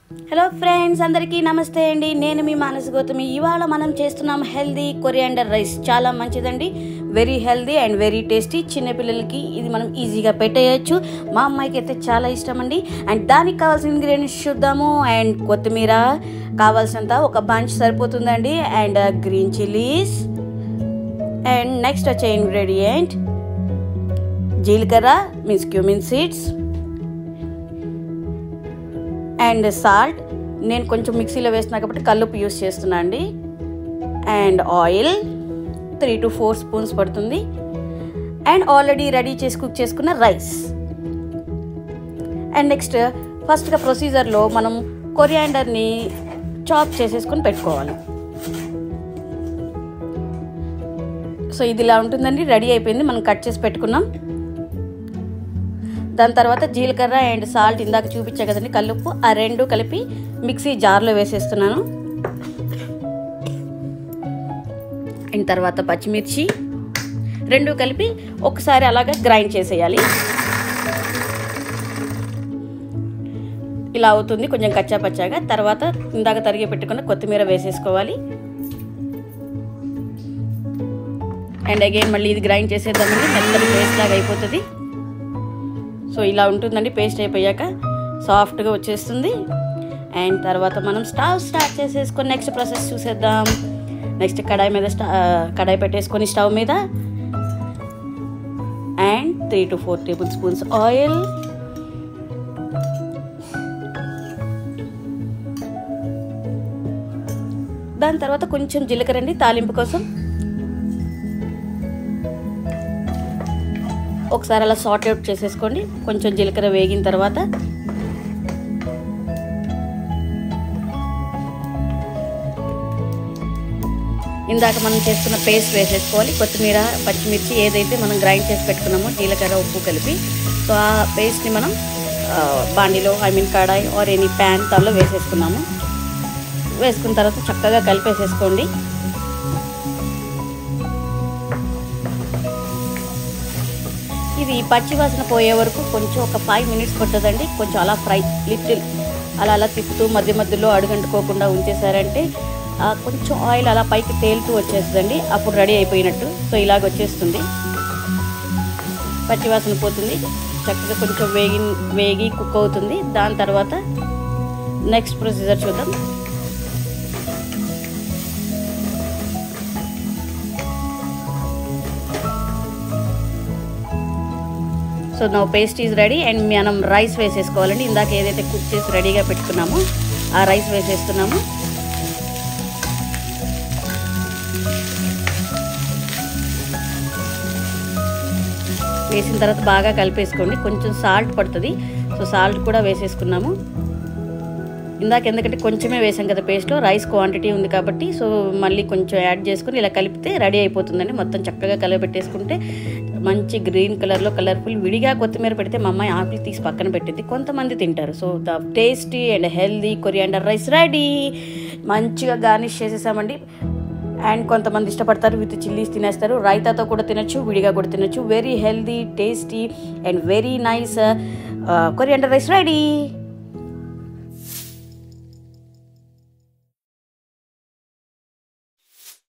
hello friends అందరికీ నమస్తే అండి నేను మీ మానస్ గౌతమి ఇవాళ మనం చేస్తున్నాం హెల్దీ కొరియాండర్ రైస్ చాలా మంచిదండి very healthy and very tasty చిన్నపిల్లలకి ఇది మనం ఈజీగా పెట్టేయచ్చు మా అమ్మాయికి అయితే చాలా ఇష్టం అండి అండ్ దానికి కావాల్సిన ఇంగ్రీడియంట్స్ చూద్దాము అండ్ కొత్తిమీర కావాల్సినంత ఒక బంచ్ సరిపోతుందండి and green chillies and next వచ్చే ఇంగ్రీడియంట్ జీలకర్ర means cumin seeds and salt నేను కొంచెం మిక్సీలో వేస్తున్నా కాబట్టి కల్లుపు యూస్ చేస్తున్నా అండి and oil three to four spoons పడుతుంది అండ్ ఆల్రెడీ రెడీ చేసి కుక్ చేసుకున్న రైస్ అండ్ నెక్స్ట్ ఫస్ట్గా ప్రొసీజర్లో మనం కొరియాండర్ని చాప్ చేసేసుకొని పెట్టుకోవాలి సో ఇది ఇలా ఉంటుందండి రెడీ అయిపోయింది మనం కట్ చేసి పెట్టుకున్నాం దాని తర్వాత జీలకర్ర అండ్ సాల్ట్ ఇందాక చూపించా కదండి కల్లుప్పు ఆ రెండు కలిపి మిక్సీ జార్లో వేసేస్తున్నాను అండ్ తర్వాత పచ్చిమిర్చి రెండు కలిపి ఒకసారి అలాగా గ్రైండ్ చేసేయాలి ఇలా అవుతుంది కొంచెం కచ్చా పచ్చాగా తర్వాత ఇందాక తరిగి పెట్టుకున్న కొత్తిమీర వేసేసుకోవాలి అండ్ అగైన్ మళ్ళీ ఇది గ్రైండ్ చేసేద్దామండి మెత్తని పేస్ట్ లాగా అయిపోతుంది సో ఇలా ఉంటుందండి పేస్ట్ అయిపోయాక సాఫ్ట్గా వచ్చేస్తుంది అండ్ తర్వాత మనం స్టవ్ స్టార్ట్ చేసేసుకొని నెక్స్ట్ ప్రాసెస్ చూసేద్దాం నెక్స్ట్ కడాయి మీద స్టా కడాయి పెట్టేసుకొని స్టవ్ మీద and three to four tablespoons oil దాని తర్వాత కొంచెం జీలకర్ర అండి తాలింపు కోసం ఒకసారి అలా సార్ట్ అవుట్ చేసేసుకోండి కొంచెం జీలకర్ర వేగిన తర్వాత ఇందాక మనం చేసుకున్న పేస్ట్ వేసేసుకోవాలి కొత్తిమీర పచ్చిమిర్చి ఏదైతే మనం గ్రైండ్ చేసి పెట్టుకున్నామో జీలకర్ర ఉప్పు కలిపి సో ఆ పేస్ట్ని మనం బాండిలో ఐ మీన్ కడాయి ఆర్ ఎనీ ప్యాన్ దానిలో వేసేసుకున్నాము వేసుకున్న తర్వాత చక్కగా కలిపేసేసుకోండి ఇది పచ్చి వాసన పోయే వరకు కొంచెం ఒక ఫైవ్ మినిట్స్ పడుతుందండి కొంచెం అలా ఫ్రై లిటిల్ అలా అలా తిప్పుతూ మధ్య మధ్యలో అడుగంటుకోకుండా ఉంచేసారంటే కొంచెం ఆయిల్ అలా పైకి తేలుతూ వచ్చేస్తుందండి అప్పుడు రెడీ అయిపోయినట్టు సో ఇలాగ వచ్చేస్తుంది పచ్చివాసన పోతుంది చక్కగా కొంచెం వేగి వేగి కుక్ అవుతుంది దాని తర్వాత నెక్స్ట్ ప్రొసీజర్ చూద్దాం so now paste is ready and మనం రైస్ వేసేసుకోవాలండి ఇందాక ఏదైతే కుక్ చేసి రెడీగా పెట్టుకున్నామో ఆ రైస్ వేసేస్తున్నాము వేసిన తర్వాత బాగా కలిపేసుకోండి కొంచెం సాల్ట్ పడుతుంది సో సాల్ట్ కూడా వేసేసుకున్నాము ఇందాక ఎందుకంటే కొంచెమే వేసాం కదా పేస్ట్లో రైస్ క్వాంటిటీ ఉంది కాబట్టి సో మళ్ళీ కొంచెం యాడ్ చేసుకుని ఇలా కలిపితే రెడీ అయిపోతుందండి మొత్తం చక్కగా కలిపెట్టేసుకుంటే మంచి గ్రీన్ కలర్లో కలర్ఫుల్ విడిగా కొత్తిమీర పెడితే మా అమ్మాయి ఆకులు తీసి పక్కన పెట్టింది కొంతమంది తింటారు so the tasty and healthy coriander rice ready మంచిగా గార్నిష్ చేసేసామండి అండ్ కొంతమంది ఇష్టపడతారు విత్ చిల్లీస్ తినేస్తారు రైతాతో కూడా తినచ్చు విడిగా కూడా తినచ్చు very healthy tasty and very nice coriander rice ready